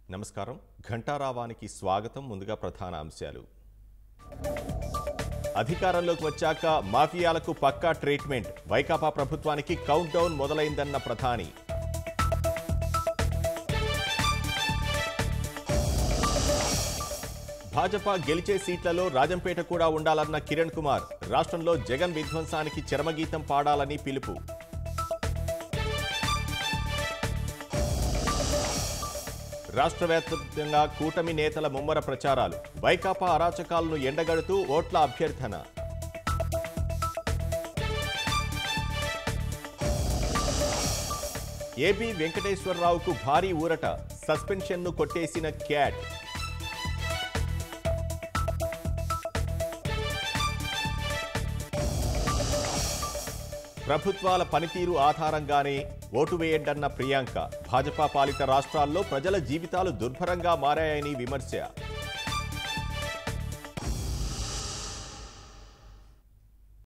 నమస్కారం ఘంటారావానికి స్వాగతం ముందుగా ప్రధాన అంశాలు అధికారంలోకి వచ్చాక మాఫియాలకు పక్కా ట్రీట్మెంట్ వైకాపా ప్రభుత్వానికి కౌంట్ డౌన్ మొదలైందన్న ప్రధాని భాజపా గెలిచే సీట్లలో రాజంపేట కూడా ఉండాలన్న కిరణ్ కుమార్ రాష్ట్రంలో జగన్ విధ్వంసానికి చరమగీతం పాడాలని పిలుపు రాష్ట్ర వ్యాప్తంగా కూటమి నేతల ముమ్మర ప్రచారాలు వైకాపా అరాచకాలను ఎండగడుతూ ఓట్ల అభ్యర్థన ఏబీ వెంకటేశ్వరరావుకు భారీ ఊరట సస్పెన్షన్ను కొట్టేసిన క్యాట్ ప్రభుత్వాల పనితీరు ఆధారంగానే ఓటు వేయండన్న ప్రియాంక భాజపా పాలిత రాష్ట్రాల్లో ప్రజల జీవితాలు దుర్భరంగా మారాయని విమర్శ